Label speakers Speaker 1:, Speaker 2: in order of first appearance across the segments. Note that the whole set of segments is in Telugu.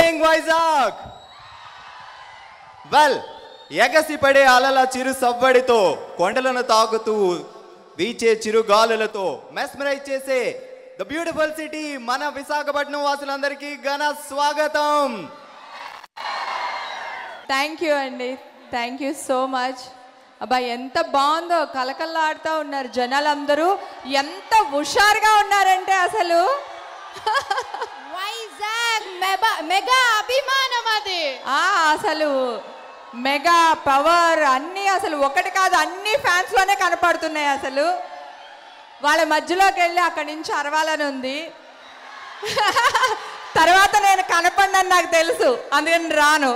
Speaker 1: ఈవినింగ్ వైజాగ్ వెల్ ఎగసిపడే అలల చిరు సవ్వడితో కొండలను తాకుతూ వీచే చిరు గాలులతో మెస్మరైజ్ చేసే ద బ్యూటిఫుల్ సిటీ మన విశాఖపట్నం వాసులందరికీ ఘన స్వాగతం
Speaker 2: థ్యాంక్ యూ అండి థ్యాంక్ యూ సో మచ్ అబ్బా ఎంత బాగుందో కలకల్లాడుతూ ఉన్నారు జనాలందరూ ఎంత హుషారుగా ఉన్నారంటే అసలు
Speaker 3: వైజాగ్ మెబా- మెగా అభిమానం అది
Speaker 2: ఆ అసలు మెగా పవర్ అన్నీ అసలు ఒకటి కాదు అన్ని ఫ్యాన్స్లోనే కనపడుతున్నాయి అసలు వాళ్ళ మధ్యలోకి వెళ్ళి అక్కడి నుంచి అరవాలని ఉంది తర్వాత నేను కనపడినని నాకు తెలుసు అందుకని రాను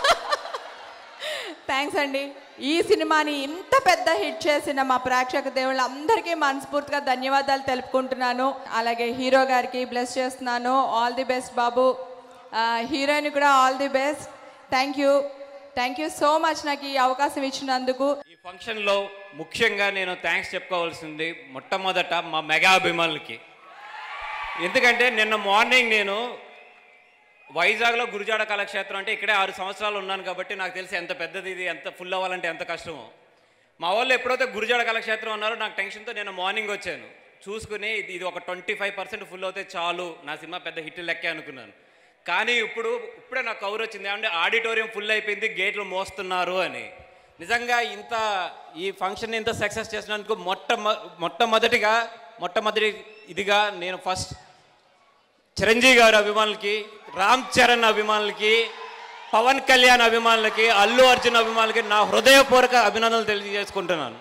Speaker 2: థ్యాంక్స్ అండి ఈ సినిమాని ఇంత పెద్ద హిట్ చేసిన మా ప్రేక్షక దేవుళ్ళందరికీ మనస్ఫూర్తిగా ధన్యవాదాలు తెలుపుకుంటున్నాను అలాగే హీరో గారికి బ్లెస్ చేస్తున్నాను ఆల్ ది బెస్ట్ బాబు హీరోయిన్ కూడా all the best thank you thank you so much నాకు ఈ అవకాశం ఇచ్చినందుకు
Speaker 4: ఈ ఫంక్షన్లో ముఖ్యంగా నేను థ్యాంక్స్ చెప్పుకోవాల్సింది మొట్టమొదట మా మెగా అభిమానులకి ఎందుకంటే నిన్న మార్నింగ్ నేను వైజాగ్లో గురుజాడ కళాక్షేత్రం అంటే ఇక్కడే ఆరు సంవత్సరాలు ఉన్నాను కాబట్టి నాకు తెలిసి ఎంత పెద్దది ఇది ఎంత ఫుల్ అవ్వాలంటే ఎంత కష్టమో మా వాళ్ళు ఎప్పుడైతే గురుజాడ కళాక్షేత్రం ఉన్నారో నాకు టెన్షన్తో నేను మార్నింగ్ వచ్చాను చూసుకుని ఇది ఇది ఒక ట్వంటీ ఫైవ్ పర్సెంట్ ఫుల్ అవుతే చాలు నా సినిమా పెద్ద హిట్ లెక్కే అనుకున్నాను కానీ ఇప్పుడు ఇప్పుడే నాకు కవర్ వచ్చింది అంటే ఆడిటోరియం ఫుల్ అయిపోయింది గేట్లు మోస్తున్నారు అని నిజంగా ఇంత ఈ ఫంక్షన్ ఇంత సక్సెస్ చేసినందుకు మొట్టమ మొట్టమొదటిగా మొట్టమొదటి ఇదిగా నేను ఫస్ట్ చిరంజీవి గారి అభిమానులకి రామ్ చరణ్ అభిమానులకి పవన్ కళ్యాణ్ అభిమానులకి అల్లు అర్జున్ అభిమానులకి నా హృదయపూర్వక అభినందనలు తెలియజేసుకుంటున్నాను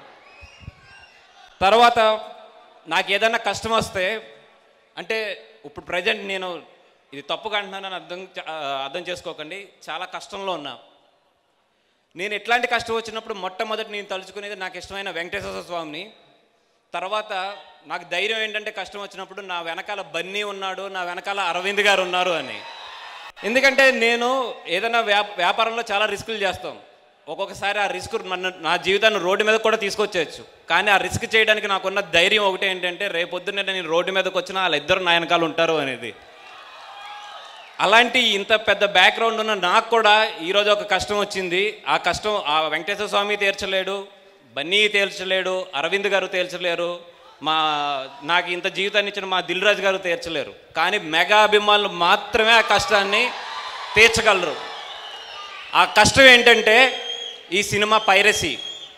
Speaker 4: తర్వాత నాకు ఏదైనా కష్టం వస్తే అంటే ఇప్పుడు ప్రజెంట్ నేను ఇది తప్పుగా అంటున్నానని అర్థం చ- ఆ, అర్థం చేసుకోకండి చాలా కష్టంలో ఉన్నా నేను ఎట్లాంటి కష్టం వచ్చినప్పుడు మొట్టమొదటి నేను తలుచుకునేది నాకు ఇష్టమైన వెంకటేశ్వర స్వామిని తర్వాత నాకు ధైర్యం ఏంటంటే కష్టం వచ్చినప్పుడు నా వెనకాల బన్నీ ఉన్నాడు నా వెనకాల అరవింద్ గారు ఉన్నారు అని ఎందుకంటే నేను ఏదైనా వ్యాప వ్యాపారంలో చాలా రిస్కులు చేస్తాం ఒక్కొక్కసారి ఆ రిస్క్ నన్ను నా జీవితాన్ని రోడ్డు మీద కూడా తీసుకొచ్చేయచ్చు కానీ ఆ రిస్క్ చేయడానికి నాకున్న ధైర్యం ఒకటి ఏంటంటే రేపొద్దున్నే నేను రోడ్డు మీదకి వచ్చినా వాళ్ళ ఇద్దరు నా వెనకాల ఉంటారు అనేది అలాంటి ఇంత పెద్ద బ్యాక్గ్రౌండ్ ఉన్న నాకు కూడా ఈరోజు ఒక కష్టం వచ్చింది ఆ కష్టం ఆ వెంకటేశ్వర స్వామి తీర్చలేడు బన్నీ తీర్చలేడు అరవింద్ గారు తీర్చలేరు మా నాకు ఇంత జీవితాన్ని ఇచ్చిన మా దిల్ రాజు గారు తీర్చలేరు కానీ మెగా అభిమానులు మాత్రమే ఆ కష్టాన్ని తీర్చగలరు ఆ కష్టం ఏంటంటే ఈ సినిమా పైరసీ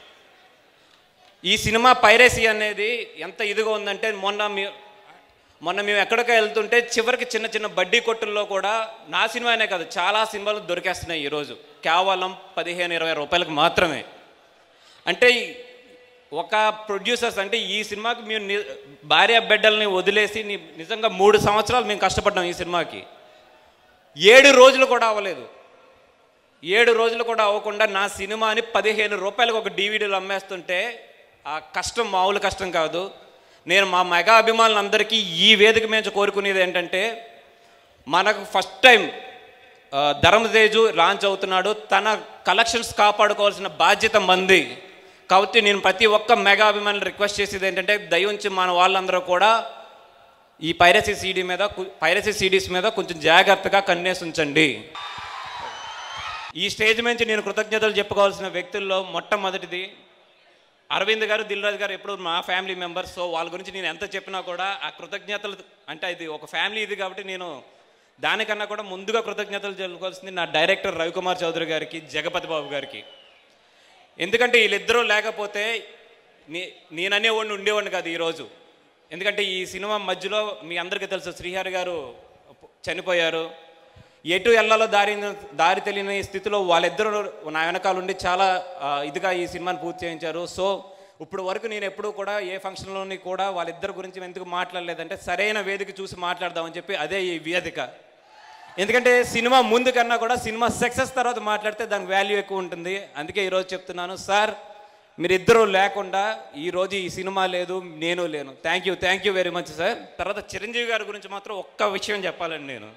Speaker 4: ఈ సినిమా పైరసీ అనేది ఎంత ఇదిగా ఉందంటే మొన్న మీ మొన్న మేము ఎక్కడికో వెళ్తుంటే చివరికి చిన్న చిన్న బడ్డీ కొట్టుల్లో కూడా నా సినిమానే కాదు చాలా సినిమాలు దొరికేస్తున్నాయి ఈరోజు కేవలం పదిహేను ఇరవై రూపాయలకు మాత్రమే అంటే ఈ- ఒక ప్రొడ్యూసర్స్ అంటే ఈ సినిమాకి మేము ని- భార్య బిడ్డల్ని వదిలేసి ని- నిజంగా మూడు సంవత్సరాలు మేము కష్టపడ్డాం ఈ సినిమాకి ఏడు రోజులు కూడా అవ్వలేదు ఏడు రోజులు కూడా అవ్వకుండా నా సినిమాని పదిహేను రూపాయలకు ఒక డీవీడీలు అమ్మేస్తుంటే ఆ కష్టం మామూలు కష్టం కాదు నేను మా మెగా అభిమానులందరికీ ఈ వేదిక మీద కోరుకునేది ఏంటంటే మనకు ఫస్ట్ టైం ఆ, ధర్మతేజు లాంచ్ అవుతున్నాడు తన కలెక్షన్స్ కాపాడుకోవాల్సిన బాధ్యత మంది కాబట్టి నేను ప్రతి ఒక్క మెగా అభిమానులు రిక్వెస్ట్ చేసేది ఏంటంటే దయవుంచి మన వాళ్ళందరూ కూడా ఈ పైరసీ సీడీ మీద కు- పైరసీ సీడీస్ మీద కొంచెం జాగ్రత్తగా కన్నేసి ఉంచండి ఈ స్టేజ్ నుంచి నేను కృతజ్ఞతలు చెప్పుకోవాల్సిన వ్యక్తుల్లో మొట్టమొదటిది అరవింద్ గారు దిల్రాజు గారు ఎప్పుడు మా ఫ్యామిలీ మెంబర్స్ సో వాళ్ళ గురించి నేను ఎంత చెప్పినా కూడా ఆ కృతజ్ఞతలు అంటే ఇది ఒక ఫ్యామిలీ ఇది కాబట్టి నేను దానికన్నా కూడా ముందుగా కృతజ్ఞతలు చెప్పుకోవాల్సింది నా డైరెక్టర్ రవికుమార్ చౌదరి గారికి జగపతి బాబు గారికి ఎందుకంటే వీళ్ళిద్దరూ లేకపోతే నే నేననేవాడిని ఉండేవాడిని కాదు ఈరోజు ఎందుకంటే ఈ సినిమా మధ్యలో మీ అందరికీ తెలుసు శ్రీహరి గారు చనిపోయారు ఎటు వెళ్ళాలో దారి దారి తెలియని స్థితిలో వాళ్ళిద్దరూ నా వెనకాల ఉండి చాలా ఆ, ఇదిగా ఈ సినిమాని పూర్తి చేయించారు సో ఇప్పుడు వరకు నేను ఎప్పుడూ కూడా ఏ ఫంక్షన్లోని కూడా వాళ్ళిద్దరి గురించి ఎందుకు మాట్లాడలేదంటే సరైన వేదిక చూసి మాట్లాడదామని చెప్పి అదే ఈ వేదిక ఎందుకంటే సినిమా ముందు కన్నా కూడా సినిమా సక్సెస్ తర్వాత మాట్లాడితే దానికి వాల్యూ ఎక్కువ ఉంటుంది అందుకే ఈరోజు చెప్తున్నాను సార్ మీరిద్దరూ లేకుండా ఈరోజు ఈ సినిమా లేదు నేను లేను thank you thank you very much sir తర్వాత చిరంజీవి గారి గురించి మాత్రం ఒక్క విషయం చెప్పాలండి నేను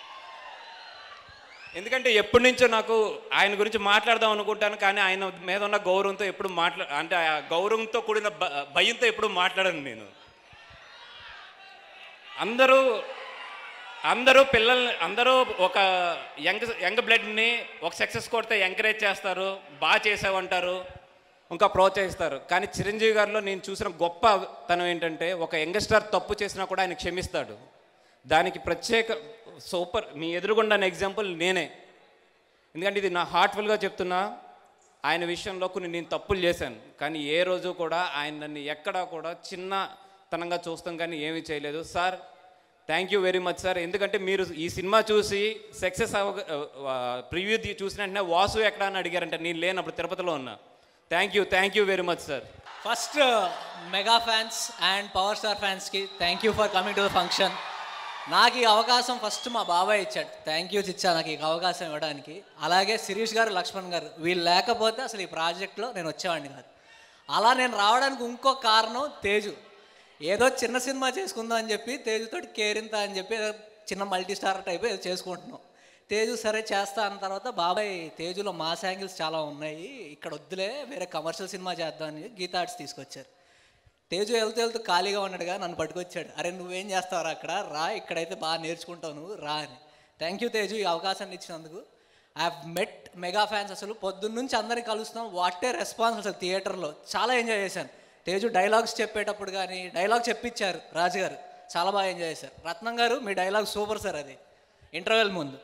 Speaker 4: ఎందుకంటే ఎప్పటి నుంచో నాకు ఆయన గురించి మాట్లాడదాం అనుకుంటాను కానీ ఆయన మీద ఉన్న గౌరవంతో ఎప్పుడు మాట్లా అంటే ఆ గౌరవంతో కూడిన భ- భయంతో ఎప్పుడు మాట్లాడను నేను అందరూ అందరూ పిల్లల్ని అందరూ ఒక యంగ్ యంగ్ బ్లడ్ని ఒక సక్సెస్ కొడితే ఎంకరేజ్ చేస్తారు బాగా చేసావంటారు ఇంకా ప్రోత్సహిస్తారు కానీ చిరంజీవి గారిలో నేను చూసిన గొప్ప తనం ఏంటంటే ఒక యంగ్స్టర్ తప్పు చేసినా కూడా ఆయన క్షమిస్తాడు దానికి ప్రత్యేక సూపర్ మీ ఎదురుగుండా ఎగ్జాంపుల్ నేనే ఎందుకంటే ఇది నా హార్ట్ఫుల్గా చెప్తున్నా ఆయన విషయంలో కొన్ని నేను తప్పులు చేశాను కానీ ఏ రోజు కూడా ఆయన నన్ను ఎక్కడా కూడా చిన్నతనంగా చూస్తాం కానీ ఏమీ చేయలేదు sir thank you very much sir ఎందుకంటే మీరు ఈ సినిమా చూసి సక్సెస్ అవ ప్రివ్యూ చూసిన వెంటనే వాసు ఎక్కడ అని అడిగారంటే నేను లేనప్పుడు తిరుపతిలో ఉన్నా thank you thank you very much sir
Speaker 5: first mega fans and power star ఫ్యాన్స్కి thank you for coming to the function నాకు ఈ అవకాశం ఫస్ట్ మా బాబాయ్ ఇచ్చాడు థ్యాంక్ యూ చిచ్చా నాకు ఈ అవకాశం ఇవ్వడానికి అలాగే శిరీష్ గారు లక్ష్మణ్ గారు వీళ్ళు లేకపోతే అసలు ఈ ప్రాజెక్ట్లో నేను వచ్చేవాడిని కాదు అలా నేను రావడానికి ఇంకో కారణం తేజు ఏదో చిన్న సినిమా చేసుకుందాం అని చెప్పి తేజుతోటి కేరింత అని చెప్పి ఏదో చిన్న మల్టీ స్టార్ టైప్ ఏదో చేసుకుంటున్నాం తేజు సరే చేస్తా అన్న తర్వాత బాబాయ్ తేజులో మాస్ యాంగిల్స్ చాలా ఉన్నాయి ఇక్కడ వద్దులే వేరే కమర్షియల్ సినిమా చేద్దామని గీతా ఆర్ట్స్ తీసుకొచ్చారు తేజు వెళ్తూ వెళ్తూ ఖాళీగా ఉన్నాడుగా నన్ను పట్టుకొచ్చాడు అరే నువ్వేం చేస్తావురా అక్కడ రా ఇక్కడైతే బాగా నేర్చుకుంటావు నువ్వు రా అని థ్యాంక్ యూ తేజు ఈ అవకాశాన్ని ఇచ్చినందుకు I have met mega fans అసలు పొద్దున్న నుంచి అందరిని కలుస్తున్నాం వాటే రెస్పాన్స్ అసలు థియేటర్లో చాలా ఎంజాయ్ చేశాను తేజు డైలాగ్స్ చెప్పేటప్పుడు కానీ డైలాగ్ చెప్పించారు రాజు గారు చాలా బాగా ఎంజాయ్ చేశారు రత్నం గారు మీ డైలాగ్ సూపర్ సార్ అది ఇంటర్వెల్ ముందు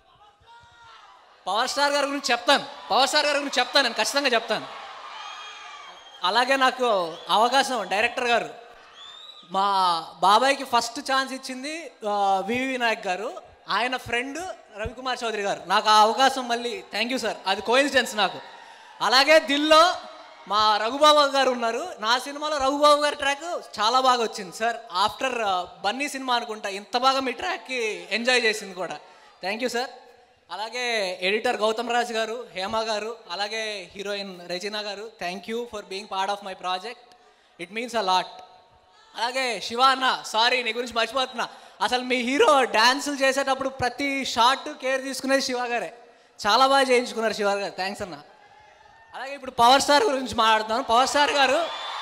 Speaker 5: పవర్ స్టార్ గారి గురించి చెప్తాను పవర్ స్టార్ గారి గురించి చెప్తాను నేను ఖచ్చితంగా చెప్తాను అలాగే నాకు అవకాశం డైరెక్టర్ గారు మా బాబాయ్కి ఫస్ట్ ఛాన్స్ ఇచ్చింది ఆ, వివి వినాయక్ గారు ఆయన ఫ్రెండ్ రవికుమార్ చౌదరి గారు నాకు ఆ అవకాశం మళ్ళీ థ్యాంక్ యూ సార్ అది కోయిన్సిడెన్స్ నాకు అలాగే దిల్లో మా రఘుబాబు గారు ఉన్నారు నా సినిమాలో రఘుబాబు గారి ట్రాక్ చాలా బాగా వచ్చింది సార్ ఆఫ్టర్ బన్నీ సినిమా అనుకుంటా ఇంత బాగా మీ ట్రాక్కి ఎంజాయ్ చేసింది కూడా థ్యాంక్ యూ సార్ అలాగే ఎడిటర్ గౌతమ్ రాజ్ గారు హేమ గారు అలాగే హీరోయిన్ రెజినా గారు thank you for being part of my project it means a lot అలాగే శివ అన్న సారీ నీ గురించి మర్చిపోతున్నా అసలు మీ హీరో డ్యాన్సులు చేసేటప్పుడు ప్రతి షాట్ కేర్ తీసుకునేది శివ గారే చాలా బాగా చేయించుకున్నారు శివ గారు థ్యాంక్స్ అన్న అలాగే ఇప్పుడు పవర్ స్టార్ గురించి మాట్లాడుతున్నాను పవర్ స్టార్ గారు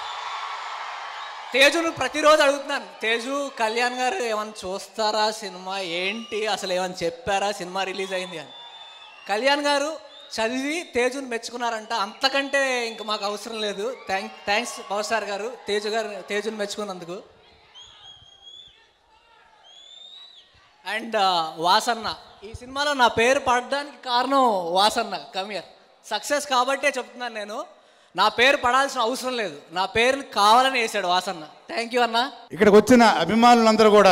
Speaker 5: తేజును ప్రతిరోజు అడుగుతున్నాను తేజు కళ్యాణ్ గారు ఏమైనా చూస్తారా సినిమా ఏంటి అసలు ఏమైనా చెప్పారా సినిమా రిలీజ్ అయింది అని కళ్యాణ్ గారు చదివి తేజుని మెచ్చుకున్నారంట అంతకంటే ఇంక మాకు అవసరం లేదు థ్యాంక్ థ్యాంక్స్ పవర్ స్టార్ గారు తేజు గారు తేజుని మెచ్చుకున్నందుకు అండ్ వాసన్న ఈ సినిమాలో నా పేరు పడడానికి కారణం వాసన్న కమియర్ సక్సెస్ కాబట్టే చెప్తున్నాను నేను నా పేరు పడాల్సిన అవసరం లేదు నా పేరుని కావాలని వేసాడు వాసన్న థ్యాంక్ యూ అన్న
Speaker 6: ఇక్కడికి వచ్చిన అభిమానులందరూ కూడా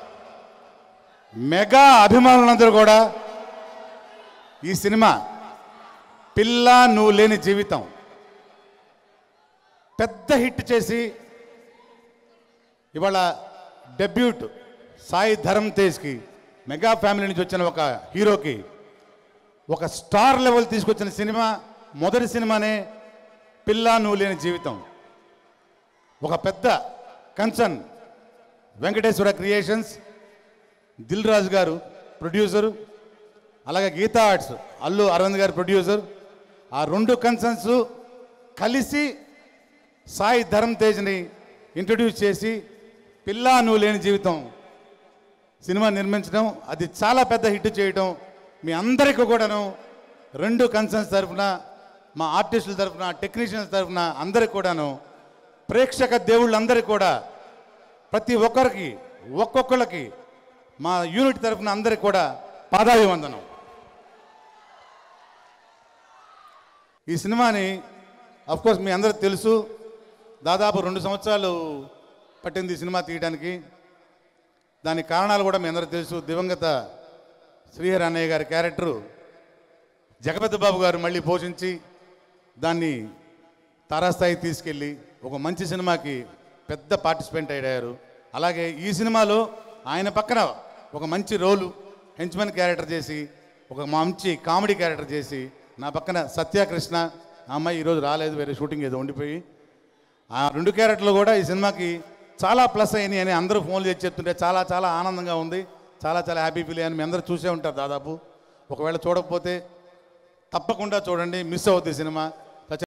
Speaker 6: మెగా అభిమానులందరూ కూడా ఈ సినిమా పిల్ల నువ్వు లేని జీవితం పెద్ద హిట్ చేసి ఇవాళ డెబ్యూట్ సాయి ధరమ్ తేజ్కి మెగా ఫ్యామిలీ నుంచి వచ్చిన ఒక హీరోకి ఒక స్టార్ లెవెల్ తీసుకొచ్చిన సినిమా మొదటి సినిమానే పిల్ల నువ్వు లేని జీవితం ఒక పెద్ద కన్సర్న్ వెంకటేశ్వర క్రియేషన్స్ దిల్ రాజు గారు ప్రొడ్యూసరు అలాగే గీతా ఆర్ట్స్ అల్లు అరవింద్ గారు ప్రొడ్యూసర్ ఆ రెండు కన్సర్న్స్ కలిసి సాయి ధరమ్ తేజ్ని ఇంట్రడ్యూస్ చేసి పిల్లా నువ్వు లేని జీవితం సినిమా నిర్మించడం అది చాలా పెద్ద హిట్ చేయడం మీ అందరికీ కూడాను రెండు కన్సర్న్స్ తరఫున మా ఆర్టిస్టుల తరఫున టెక్నీషియన్స్ తరఫున అందరికి కూడాను ప్రేక్షక దేవుళ్ళందరికీ కూడా ప్రతి ఒక్కరికి ఒక్కొక్కరికి మా యూనిట్ తరఫున అందరికి కూడా పాదాభివందనం ఈ సినిమాని కోర్స్ మీ అందరికి తెలుసు దాదాపు రెండు సంవత్సరాలు పట్టింది ఈ సినిమా తీయడానికి దానికి కారణాలు కూడా మీ అందరికి తెలుసు దివంగత శ్రీహరి అన్నయ్య గారి క్యారెక్టరు జగపతి బాబు గారు మళ్ళీ పోషించి దాన్ని తారాస్థాయికి తీసుకెళ్ళి ఒక మంచి సినిమాకి పెద్ద పార్టిసిపెంట్ అయ్యారు అలాగే ఈ సినిమాలో ఆయన పక్కన ఒక మంచి రోలు హెంచ్మెన్ క్యారెక్టర్ చేసి ఒక మంచి కామెడీ క్యారెక్టర్ చేసి నా పక్కన సత్యకృష్ణ ఆ అమ్మాయి ఈరోజు రాలేదు వేరే షూటింగ్ ఏదో ఉండిపోయి ఆ రెండు క్యారెక్టర్లు కూడా ఈ సినిమాకి చాలా ప్లస్ అయినాయి అని అందరూ ఫోన్లు చేసి చెప్తుంటే చాలా చాలా ఆనందంగా ఉంది చాలా చాలా హ్యాపీ ఫీల్ అయ్యాను మీ అందరూ చూసే ఉంటారు దాదాపు ఒకవేళ చూడకపోతే తప్పకుండా చూడండి మిస్ అవుద్ది సినిమా